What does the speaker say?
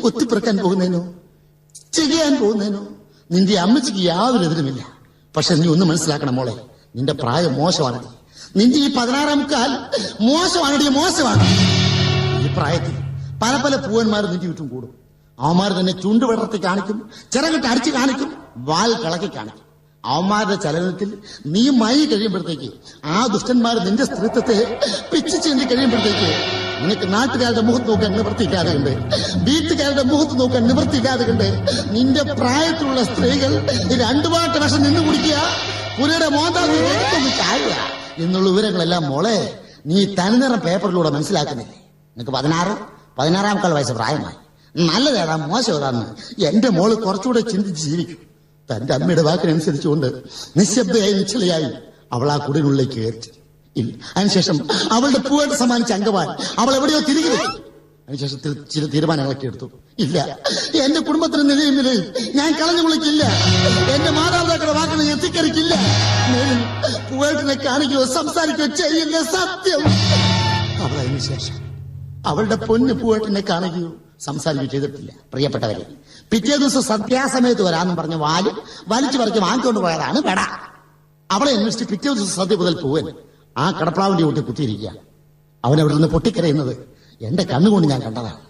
കൊത്തിപ്പിറക്കാൻ പോകുന്നതിനോ ചെയ്യാൻ പോകുന്നതിനോ നിന്റെ അമ്മച്ചിക്ക് യാതൊരു എതിരുമില്ല പക്ഷെ നീ ഒന്ന് മനസ്സിലാക്കണം മോളെ നിന്റെ പ്രായം മോശമാണടി നിന്റെ ഈ പതിനാറാം കാൽ മോശമാണടി മോശമാണ് ഈ പ്രായത്തിൽ പല പല പൂവന്മാർ നിന്റെ ചുറ്റും കൂടും അവന്മാർ തന്നെ ചുണ്ട് വിടർത്തി കാണിക്കും ചിറകിട്ട് അടിച്ചു കാണിക്കും വാൽ കളക്കി കാണിക്കും അവന്മാരുടെ ചലനത്തിൽ നീ മൈ കഴിയുമ്പോഴത്തേക്ക് ആ ദുഷ്ടന്മാർ നിന്റെ സ്ത്രീത്വത്തെ പിച്ചു ചെന്തി കഴിയുമ്പോഴത്തേക്ക് നിനക്ക് നാട്ടുകാരുടെ മുഖത്ത് നോക്കാൻ നിവർത്തിയില്ലാതെ കണ്ട് വീട്ടുകാരുടെ മുഖത്ത് നോക്കാൻ നിവർത്തിയില്ലാതെ കണ്ട് നിന്റെ പ്രായത്തിലുള്ള സ്ത്രീകൾ രണ്ടു പാട്ട് വിഷം നിന്ന് കുടിക്കുക പുരയുടെ മോന്താന്ന് എടുത്തൊന്ന് ചാഴുക എന്നുള്ള വിവരങ്ങളെല്ലാം മോളെ നീ തനിനിറം പേപ്പറിലൂടെ മനസ്സിലാക്കുന്നില്ലേ നിനക്ക് പതിനാറ് പതിനാറാമക്കാൾ വയസ്സ് പ്രായമായി നല്ലതേതാ മോശം ഏതാന്ന് എന്റെ മോള് കുറച്ചുകൂടെ ചിന്തിച്ച് ജീവിക്കും തന്റെ അമ്മയുടെ വാക്കിനനുസരിച്ചുകൊണ്ട് നിശബ്ദയായി നിശ്ചലയായി അവൾ ആ കുടിനുള്ളിലേക്ക് കയറി ഇല്ല അതിനുശേഷം അവളുടെ പൂവായിട്ട് സമ്മാനിച്ച അംഗവാൻ അവൾ എവിടെയോ തിരികെ വെച്ചു അതിനുശേഷം തി- ചില തീരുമാനങ്ങളൊക്കെ എടുത്തു ഇല്ല എന്റെ കുടുംബത്തിന് നിലയും നിലയിൽ ഞാൻ കളഞ്ഞു വിളിക്കില്ല എന്റെ മാതാപിതാക്കളുടെ വാക്കിന് എത്തിക്കരിക്കില്ല പൂവേട്ടിനെ കാണിക്കുകയോ സംസാരിക്കുകയോ ചെയ്യില്ല സത്യം അവൾ അതിനുശേഷം അവളുടെ പൊന്ന് പൂവേട്ടിനെ കാണുകയോ സംസാരിക്കുകയോ ചെയ്തിട്ടില്ല പ്രിയപ്പെട്ടവരെ പിറ്റേ ദിവസം സന്ധ്യാസമയത്ത് വരാമെന്ന് പറഞ്ഞ് വാല് വലിച്ചു പറിച്ച് വാങ്ങിക്കൊണ്ട് പോയതാണ് പെട അവളെ അന്വേഷിച്ച് പിറ്റേ ദിവസം സദ്യ മുതൽ പൂവൻ ആ കടപ്രാവിന്റെ കൂട്ടി കുത്തിയിരിക്കുക അവൻ അവിടെ നിന്ന് പൊട്ടിക്കരയുന്നത് എന്റെ കണ്ണുകൊണ്ട് ഞാൻ കണ്ടതാണ്